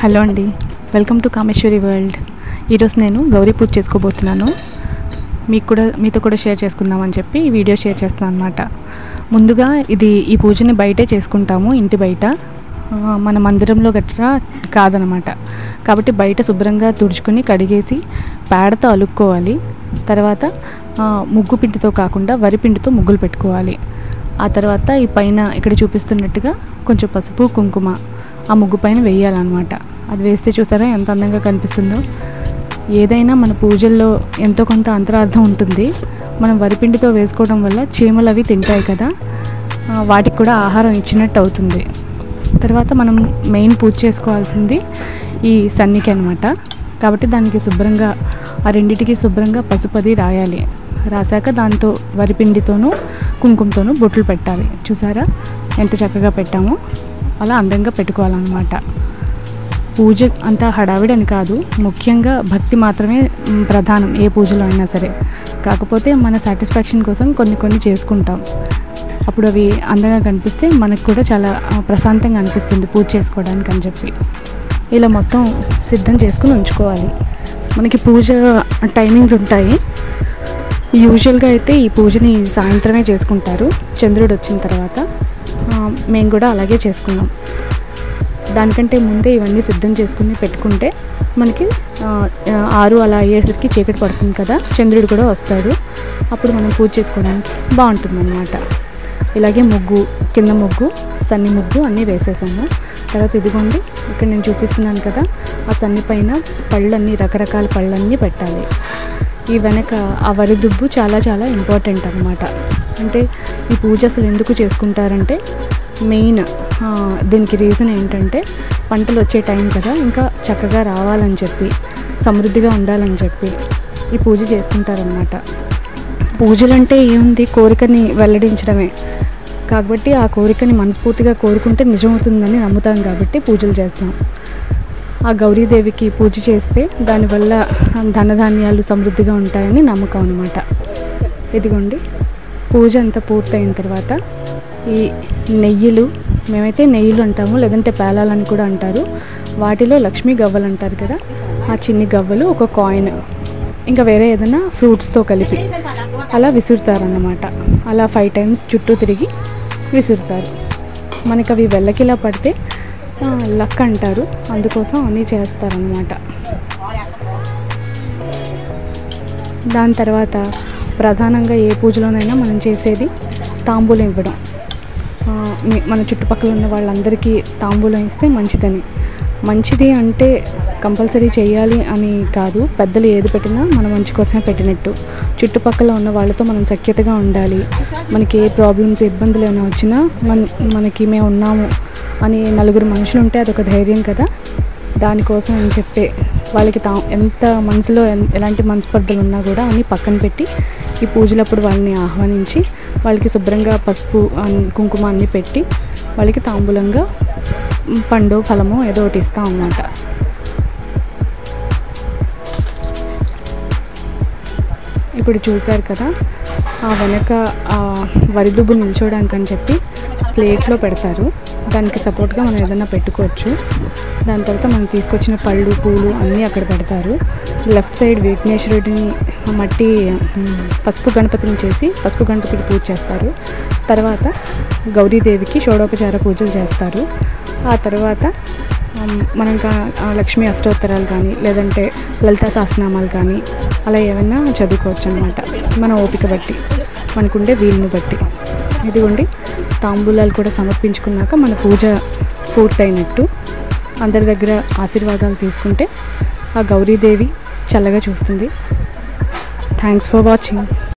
hello అండి welcome to Kameshwari world ఈరోజు నేను గౌరీ పూజ చేసుకోబోతున్నాను మీకు కూడా మీతో కూడా షేర్ చేసుకుందామని చెప్పి ఈ వీడియో షేర్ చేస్తున్నాను అనమాట ముందుగా ఇది ఈ పూజని బయటే చేసుకుంటాము ఇంటి బయట ఆ, మన మందిరంలో గట్రా కాదనమాట కాబట్టి బయట శుభ్రంగా తుడుచుకొని కడిగేసి పేడతో అలుక్కోవాలి తర్వాత ఆ, ముగ్గు పిండితో కాకుండా వరి పిండితో ముగ్గులు పెట్టుకోవాలి ఆ తర్వాత ఈ పైన ఇక్కడ చూపిస్తున్నట్టుగా కొంచెం పసుపు కుంకుమ ఆ ముగ్గు పైన వేయాలన్నమాట అది వేస్తే చూసారా ఎంత అందంగా కనిపిస్తుందో ఏదైనా మన పూజల్లో ఎంతో కొంత అంతరార్థం ఉంటుంది మనం వరిపిండితో వేసుకోవడం వల్ల చీమలు అవి తింటాయి కదా ఆ, వాటికి కూడా ఆహారం ఇచ్చినట్టు అవుతుంది తర్వాత మనం మెయిన్ పూజ చేసుకోవాల్సింది ఈ సన్నికి అనమాట కాబట్టి దానికి శుభ్రంగా ఆ రెండిటికి శుభ్రంగా పసుపది రాయాలి రాశాక దాంతో వరిపిండితోనూ కుంకుమతోనూ బొట్లు పెట్టాలి చూసారా ఎంత చక్కగా పెట్టామో అలా అందంగా పెట్టుకోవాలన్నమాట పూజ అంత హడావిడి అని కాదు ముఖ్యంగా భక్తి మాత్రమే మ్, ప్రధానం ఏ పూజలో అయినా సరే కాకపోతే మన సాటిస్ఫాక్షన్ కోసం కొన్ని కొన్ని చేసుకుంటాం అప్పుడు అవి అందంగా కనిపిస్తే మనకు కూడా చాలా ఆ, ప్రశాంతంగా అనిపిస్తుంది పూజ చేసుకోవడానికి అని చెప్పి ఇలా మొత్తం సిద్ధం చేసుకుని ఉంచుకోవాలి మనకి పూజ టైమింగ్స్ ఉంటాయి యూజువల్గా అయితే ఈ పూజని సాయంత్రమే చేసుకుంటారు చంద్రుడు వచ్చిన తర్వాత ఆ, మేము కూడా అలాగే చేసుకున్నాం దానికంటే ముందే ఇవన్నీ సిద్ధం చేసుకుని పెట్టుకుంటే మనకి ఆ, ఆ, ఆరు అలా అయ్యేసరికి చీకటి పడుతుంది కదా చంద్రుడు కూడా వస్తాడు అప్పుడు మనం పూజ చేసుకోవడానికి బాగుంటుంది ఇలాగే ముగ్గు కింద ముగ్గు సన్ని ముగ్గు అన్నీ వేసేసాను తర్వాత ఇదిగోండి ఇక్కడ నేను చూపిస్తున్నాను కదా ఆ సన్ని పైన పళ్ళన్నీ రకరకాల పళ్ళన్నీ పెట్టాలి ఈ వెనక ఆ వరి దుబ్బు చాలా చాలా ఇంపార్టెంట్ అనమాట అంటే ఈ పూజ అసలు ఎందుకు చేసుకుంటారంటే మెయిన్ ఆ, దీనికి రీజన్ ఏంటంటే పంటలు వచ్చే టైం కదా ఇంకా చక్కగా రావాలని చెప్పి సమృద్ధిగా ఉండాలని చెప్పి ఈ పూజ చేసుకుంటారనమాట పూజలంటే ఏముంది కోరికని వెల్లడించడమే కాబట్టి ఆ కోరికని మనస్ఫూర్తిగా కోరుకుంటే నిజమవుతుందని నమ్ముతాం కాబట్టి పూజలు చేస్తాం ఆ గౌరీదేవికి పూజ చేస్తే దానివల్ల ధనధాన్యాలు సమృద్ధిగా ఉంటాయని నమ్మకం అనమాట ఇదిగోండి పూజ అంతా పూర్తయిన తర్వాత ఈ నెయ్యిలు మేమైతే నెయ్యిలు అంటాము లేదంటే పేలాలని కూడా అంటారు వాటిలో లక్ష్మీ గవ్వలు అంటారు కదా ఆ చిన్ని గవ్వలు ఒక కాయిన్ ఇంకా వేరే ఏదైనా ఫ్రూట్స్తో కలిపి అలా విసురుతారన్నమాట అలా ఫైవ్ టైమ్స్ చుట్టూ తిరిగి విసురుతారు మనకి అవి వెళ్ళకిలా పడితే ఆ, లక్ అంటారు అందుకోసం అన్నీ చేస్తారనమాట దాని తర్వాత ప్రధానంగా ఏ పూజలోనైనా మనం చేసేది తాంబూలం ఇవ్వడం ఆ, మీ- మన చుట్టుపక్కల ఉన్న వాళ్ళందరికీ తాంబూలం ఇస్తే మంచిదని మంచిది అంటే కంపల్సరీ చేయాలి అని కాదు పెద్దలు ఏది పెట్టినా మన మంచి కోసమే పెట్టినట్టు చుట్టుపక్కల ఉన్న వాళ్ళతో మనం సఖ్యతగా ఉండాలి మనకి ఏ ప్రాబ్లమ్స్ ఇబ్బందులు ఏమైనా వచ్చినా మన మనకి మేము ఉన్నాము అని నలుగురు మనుషులు ఉంటే అదొక ధైర్యం కదా దానికోసం అని చెప్పే వాళ్ళకి తా ఎంత మనసులో ఎన్- ఎలాంటి మనస్పర్ధలు ఉన్నా కూడా అన్ని పక్కన పెట్టి ఈ పూజలప్పుడు వాళ్ళని ఆహ్వానించి వాళ్ళకి శుభ్రంగా పసుపు అన్- కుంకుమ అన్ని పెట్టి వాళ్ళకి తాంబూలంగా మ్, పండు ఫలము ఏదో ఒకటి ఇస్తాం అన్నమాట ఇప్పుడు చూశారు కదా ఆ వెనక ఆ వరిదుబ్బు నిల్చోడానికి అని చెప్పి ప్లేట్లో పెడతారు దానికి సపోర్ట్గా మనం ఏదైనా పెట్టుకోవచ్చు దాని తర్వాత మనం తీసుకొచ్చిన పళ్ళు పూలు అన్నీ అక్కడ పెడతారు లెఫ్ట్ సైడ్ విఘ్నేశ్వరుడిని మట్టి ఉమ్, పసుపు గణపతిని చేసి పసుపు గణపతికి పూజ చేస్తారు తర్వాత గౌరీదేవికి షోడోపచార పూజలు చేస్తారు ఆ తర్వాత ఉమ్, మనం కా- ఆ లక్ష్మీ అష్టోత్తరాలు కానీ లేదంటే లలితా సహస్రనామాలు కానీ అలా ఏమైనా చదువుకోవచ్చు అనమాట మన ఓపిక బట్టి మనకుండే వీలుని బట్టి ఇదిగోండి తాంబూలాలు కూడా సమర్పించుకున్నాక మన పూజ పూర్తయినట్టు అందరి దగ్గర ఆశీర్వాదాలు తీసుకుంటే ఆ గౌరీదేవి చల్లగా చూస్తుంది థ్యాంక్స్ ఫర్ వాచింగ్